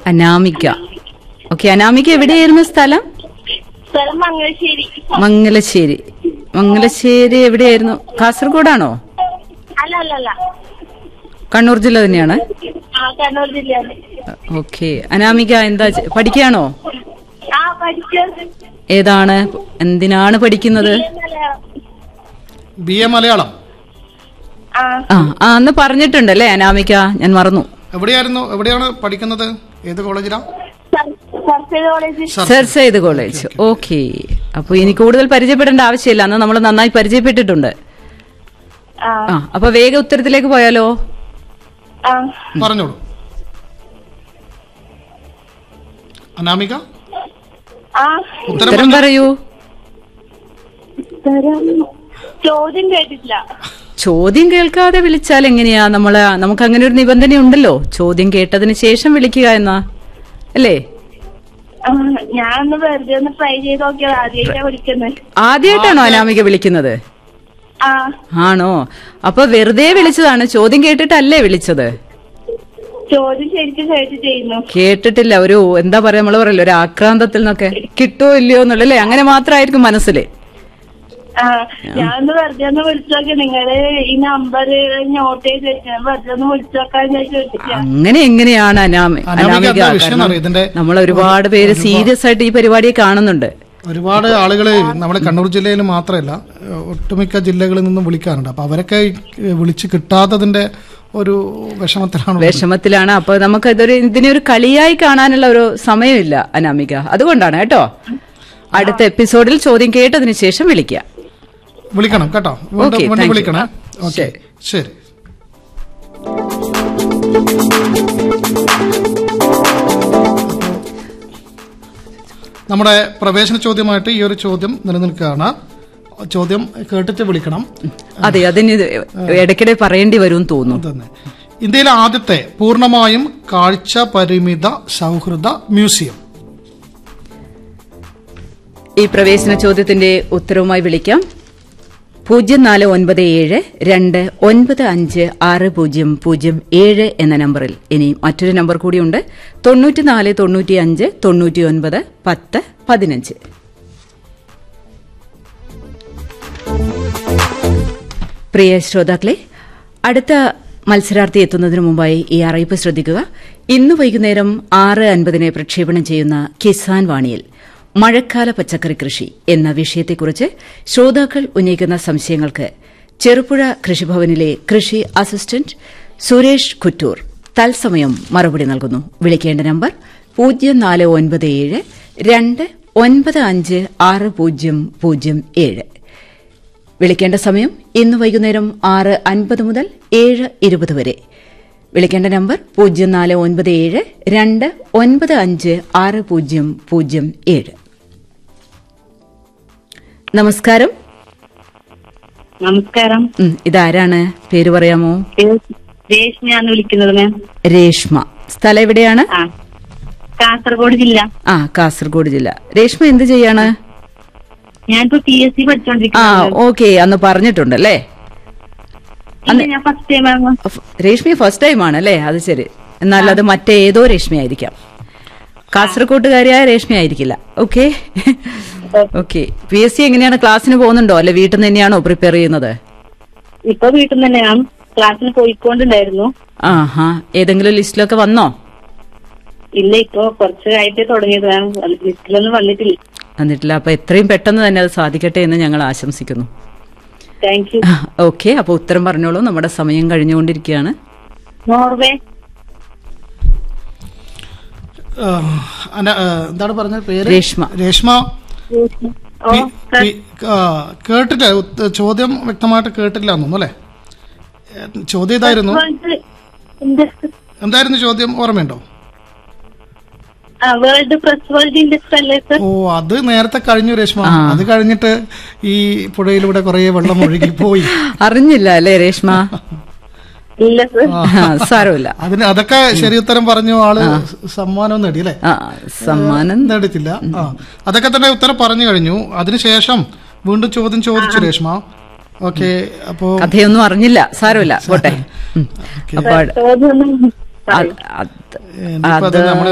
Anamika okay Anamika എവിടെയായിരുന്നു സ്ഥലം സ്ഥലം മംഗലശ്ശേരി മംഗലശ്ശേരി മംഗലശ്ശേരി എവിടെയായിരുന്നു കാസർഗോഡാണോ അല്ല അല്ല അല്ല കണ്ണൂർ ജില്ല തന്നെയാണ് ആ കണ്ണൂർ ജില്ലയാണ് ഓക്കെ അനാമിക എന്താ ചെ- പഠിക്കുകയാണോ ആ പഠിച്ചത് ഏതാണ് എന്തിനാണ് പഠിക്കുന്നത് മലയാളം ബി എ മലയാളം ആ ആ ആ അന്ന് പറഞ്ഞിട്ടുണ്ടല്ലേ അനാമിക ഞാൻ മറന്നു എവിടെയായിരുന്നു എവിടെയാണ് പഠിക്കുന്നത് ഏത് കോളേജിലാ സർക്കാർ college Sir Syed college okay അപ്പൊ ഇനി കൂടുതൽ പരിചയപ്പെടേണ്ട ആവശ്യമില്ല അന്ന് നമ്മൾ നന്നായി പരിചയപ്പെട്ടിട്ടുണ്ട് ആ ആ അപ്പൊ വേഗം ഉത്തരത്തിലേക്ക് പോയാലോ ആ പറഞ്ഞോളൂ അനാമിക ആ ഉത്തരം ഉത്തരം പറഞ്ഞോ. പറയൂ ചോദ്യം കേട്ടിട്ടില്ല ചോദ്യം കേൾക്കാതെ വിളിച്ചാൽ എങ്ങനെയാ നമ്മള് നമുക്ക് അങ്ങനെ ഒരു നിബന്ധന ഉണ്ടല്ലോ ചോദ്യം കേട്ടതിന് ശേഷം വിളിക്കുക എന്നാ അല്ലേ ആ, ഞാനൊന്ന് വെറുതെ ഒന്ന് ട്രൈ ചെയ്ത് നോക്കിയത് ആദ്യമായിട്ടാ വിളിക്കുന്നത് ആദ്യമായിട്ടാണോ അനാമിക വിളിക്കുന്നത് ആ ആണോ അപ്പൊ വെറുതെ വിളിച്ചതാണ് ചോദ്യം കേട്ടിട്ടല്ലേ വിളിച്ചത് ചോദ്യം ശരിക്കും കേട്ടിട്ടായിരുന്നു കേട്ടിട്ടില്ല ഒരു എന്താ പറയാ നമ്മള് പറയല്ലോ ഒരു ആക്രാന്തത്തിൽ നിന്നൊക്കെ കിട്ടോ ഇല്ലയോ എന്നുള്ളല്ലേ അങ്ങനെ മാത്രമായിരിക്കും മനസ്സില് ആ ഞാനൊന്ന് വെറുതെ ഒന്ന് വിളിച്ചു നോക്കി നിങ്ങള് ഈ നമ്പർ നോട്ട് ചെയ്ത് വെച്ചാൽ വെറുതെ ഒന്ന് വിളിച്ചു നോക്കാന്ന് ചോദിച്ചാ അങ്ങനെ എങ്ങനെയാണ് അനാമി അനാമിക അനാമിക എന്താ വിഷയം കാരണം എന്നറിയോ? ഇതിന്റെ നമ്മൾ ഒരുപാട് പേര് സീരിയസ് ആയിട്ട് ഈ പരിപാടിയെ കാണുന്നുണ്ട് ഒരുപാട് ആളുകൾ നമ്മുടെ കണ്ണൂർ ജില്ലയിൽ മാത്രമല്ല ഏഹ്, ഒട്ടുമിക്ക ജില്ലകളിൽ നിന്നും വിളിക്കാറുണ്ട് അപ്പൊ അവരൊക്കെ ഈ, ഏഹ്, വിളിച്ച് കിട്ടാത്തതിന്റെ ഒരു വിഷമത്തിലാണ് ഉള്ളത്. വിഷമത്തിലാണ് അപ്പൊ നമുക്ക് ഇതൊരു ഇതിനെ ഒരു കളിയായി കാണാനുള്ള ഒരു സമയമില്ല അനാമിക അതുകൊണ്ടാണ് കേട്ടോ അടുത്ത എപ്പിസോഡിൽ ചോദ്യം കേട്ടതിന് ശേഷം വിളിക്കുക വിളിക്കണം കേട്ടോ വീണ്ടും Okay, വീണ്ടും thank you. വിളിക്കണേ ഓക്കെ ശരി. ശരി നമ്മുടെ പ്രവേശന ചോദ്യമായിട്ട് ഈ ഒരു ചോദ്യം നിലനിൽക്കുകയാണ് ചോദ്യം കേട്ടിട്ട് വിളിക്കണം അതെ അതിന് ഇത് ഇടയ്ക്കിടെ പറയേണ്ടി വരും തോന്നുന്നു തന്നെ ഇന്ത്യയിലെ ആദ്യത്തെ പൂർണ്ണമായും കാഴ്ച പരിമിത സൗഹൃദ മ്യൂസിയം ഈ പ്രവേശന ചോദ്യത്തിന്റെ ഉത്തരവുമായി വിളിക്കാം പൂജ്യം നാല് ഒൻപത് ഏഴ് രണ്ട് ഒൻപത് അഞ്ച് ആറ് പൂജ്യം പൂജ്യം ഏഴ് എന്ന നമ്പറിൽ ഇനി മറ്റൊരു നമ്പർ കൂടിയുണ്ട് തൊണ്ണൂറ്റിനാല് തൊണ്ണൂറ്റി അഞ്ച് തൊണ്ണൂറ്റി ഒൻപത് പത്ത് പതിനഞ്ച് പ്രിയ ശ്രോതാക്കളെ അടുത്ത മത്സരാർത്ഥി എത്തുന്നതിന് മുമ്പായി ഈ അറിയിപ്പ് ശ്രദ്ധിക്കുക ഇന്ന് വൈകുന്നേരം ആറ് അൻപതിന് പ്രക്ഷേപണം ചെയ്യുന്ന കിസാൻ വാണിയിൽ മഴക്കാല പച്ചക്കറി കൃഷി എന്ന വിഷയത്തെക്കുറിച്ച് ശ്രോതാക്കൾ ഉന്നയിക്കുന്ന സംശയങ്ങൾക്ക് ചെറുപുഴ കൃഷിഭവനിലെ കൃഷി അസിസ്റ്റന്റ് സുരേഷ് കുറ്റൂർ തത്സമയം മറുപടി നൽകുന്നു വിളിക്കേണ്ട നമ്പർ പൂജ്യം നാല് ഒൻപത് ഏഴ് രണ്ട് ഒൻപത് അഞ്ച് ആറ് പൂജ്യം പൂജ്യം ഏഴ് വിളിക്കേണ്ട സമയം ഇന്ന് വൈകുന്നേരം ആറ് അൻപത് മുതൽ ഏഴ് ഇരുപത് വരെ വിളിക്കേണ്ട നമ്പർ പൂജ്യം നാല് ഒൻപത് ഏഴ് രണ്ട് ഒൻപത് അഞ്ച് ആറ് പൂജ്യം പൂജ്യം ഏഴ് നമസ്കാരം നമസ്കാരം ഉം, ഇതാരാണ് പേര് പറയാമോ രേഷ്മയാണ് വിളിക്കുന്നത് മാം രേഷ്മ സ്ഥലം എവിടെയാണ് ആ കാസർഗോഡ് ജില്ല ആ കാസർഗോഡ് ജില്ല രേഷ്മ എന്ത് ചെയ്യാണ് ഞാനിപ്പോ പി എസ് സി ആ പഠിച്ചോണ്ടിരിക്കുന്നു ഓക്കെ അന്ന് പറഞ്ഞിട്ടുണ്ടല്ലേ ഇല്ല, ഞാൻ ഫസ്റ്റ് ടൈം ആണ് അഫ്- രേഷ്മി ഫസ്റ്റ് ടൈം ആണല്ലേ അത് ശരി എന്നാൽ അത് മറ്റേതോ രേഷ്മി ആയിരിക്കാം കാസർഗോട്ടുകാരിയായ രേഷ്മി ആയിരിക്കില്ല okay okay P S C എങ്ങനെയാണ് ക്ലാസ്സിന് പോകുന്നുണ്ടോ അല്ലെ വീട്ടിൽ നിന്ന് തന്നെയാണോ പ്രിപ്പയർ ചെയ്യുന്നത് ഇപ്പൊ വീട്ടിൽ നിന്ന് തന്നെയാണ് ക്ലാസ്സിന് പോയിക്കൊണ്ടുണ്ടായിരുന്നു ആഹാ ഏതെങ്കിലും ലിസ്റ്റിലൊക്കെ വന്നോ ഇല്ല ഇപ്പൊ കുറച്ച് ആയിട്ടേ തുടങ്ങിയതാണ് ലിസ്റ്റിലൊന്നും വന്നിട്ടില്ല വന്നിട്ടില്ല അപ്പൊ എത്രയും പെട്ടെന്ന് തന്നെ അത് സാധിക്കട്ടെ എന്ന് ഞങ്ങൾ ആശംസിക്കുന്നു താങ്ക് യു ഓക്കെ അപ്പൊ ഉത്തരം പറഞ്ഞോളൂ നമ്മുടെ സമയം കഴിഞ്ഞുകൊണ്ടിരിക്കുകയാണ് നോർവേ ഏഹ്, അന- ഏഹ്, എന്താണ് പറഞ്ഞ പേര് രേഷ്മ. രേഷ്മ ഓ പി- പി- ആ, കേട്ടില്ല ഉത്ത- ചോദ്യം വ്യക്തമായിട്ട് കേട്ടില്ല എന്നൊന്നും അല്ലേ ഏഹ്, ചോദ്യം ഇതായിരുന്നു എന്തായിരുന്നു ചോദ്യം ഓർമ്മയുണ്ടോ വേൾഡ് പ്രസ് വേൾഡ് ഇൻഡസ്ട്രി അല്ലേ സർ ഓ അത് നേരത്തെ കഴിഞ്ഞു രേഷ്മ അത് കഴിഞ്ഞിട്ട് ഈ പുഴയിലൂടെ കുറെ വെള്ളം ഒഴുകി പോയി അറിഞ്ഞില്ല അല്ലേ രേഷ്മ ഇല്ല സർ ആ, സാരമില്ല അതിന് അതൊക്കെ ശരി ഉത്തരം പറഞ്ഞു ആള് സമ്മാനം നേടി അല്ലേ ആ സമ്മാനം നേടിയിട്ടില്ല ആ അതൊക്കെ തന്നെ ഉത്തരം പറഞ്ഞു കഴിഞ്ഞു അതിനുശേഷം വീണ്ടും ചോദ്യം ചോദിച്ചു രേഷ്മ ഓക്കെ അപ്പോ കഥയൊന്നും അറിഞ്ഞില്ല സാരമില്ല പോട്ടെ ഉം. അപ്പോൾ ചോദ്യം ഒന്നും അത്- അത് ഇനിയിപ്പോ അത് അത് നമ്മള്